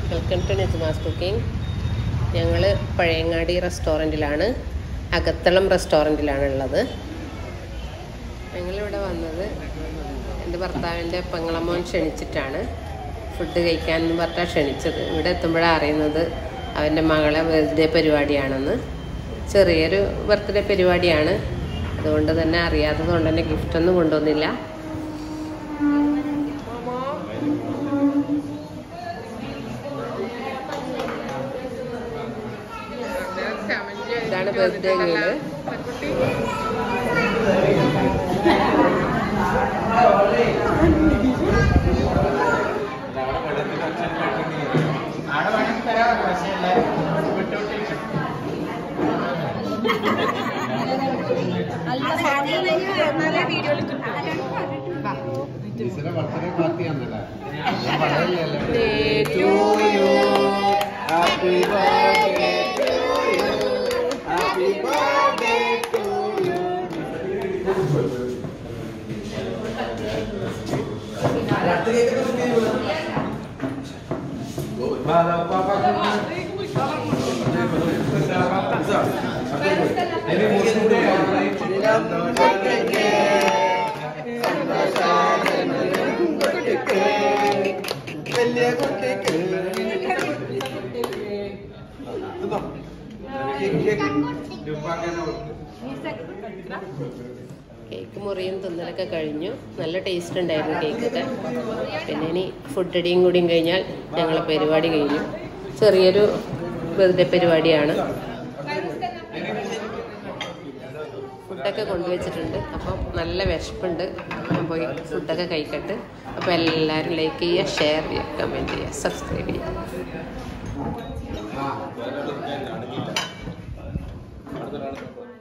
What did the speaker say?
Welcome to നിസ്മാസ് cooking ഞങ്ങൾ പഴയങ്ങാടി റെസ്റ്റോറൻറ്റിലാണ് അകത്തളം റെസ്റ്റോറൻറ്റിലാണ് ഉള്ളത് ഞങ്ങളിവിടെ വന്നത് എൻ്റെ ഭർത്താവിൻ്റെ പെങ്ങളമോൻ ക്ഷണിച്ചിട്ടാണ് ഫുഡ് കഴിക്കാൻ എന്ന് പറഞ്ഞാൽ ക്ഷണിച്ചത് ഇവിടെ എത്തുമ്പോഴാണ് അറിയുന്നത് അവൻ്റെ മകളെ ബർത്ത്ഡേ പരിപാടിയാണെന്ന് ചെറിയൊരു ബർത്ത്ഡേ പരിപാടിയാണ് അതുകൊണ്ട് തന്നെ അറിയാത്തത് കൊണ്ട് തന്നെ ഗിഫ്റ്റൊന്നും കൊണ്ടുവന്നില്ല ഇതാണ് ബർത്ത്ഡേ ഗേള് ബർത്ത്ഡേ പാർട്ടി ആണല്ലേ Happy birthday to you. Happy birthday to you. വലിയ കുട്ടിക്ക് കേക്ക് മുറിയും തിന്നലൊക്കെ കഴിഞ്ഞു നല്ല ടേസ്റ്റ് ഉണ്ടായിരുന്നു കേക്കൊക്കെ പിന്നെ ഇനി ഫുഡ് അടിയും കൂടിയും കഴിഞ്ഞാൽ ഞങ്ങളെ പരിപാടി കഴിഞ്ഞു ചെറിയൊരു ബർത്ത്ഡേ പരിപാടിയാണ് ഫുഡൊക്കെ കൊണ്ടുവച്ചിട്ടുണ്ട് അപ്പം നല്ല വിശപ്പുണ്ട് ഞാൻ പോയി ഫുഡൊക്കെ കഴിക്കട്ടെ അപ്പോൾ എല്ലാവരും ലൈക്ക് ചെയ്യുക ഷെയർ ചെയ്യുക കമൻറ്റ് ചെയ്യുക സബ്സ്ക്രൈബ് ചെയ്യുക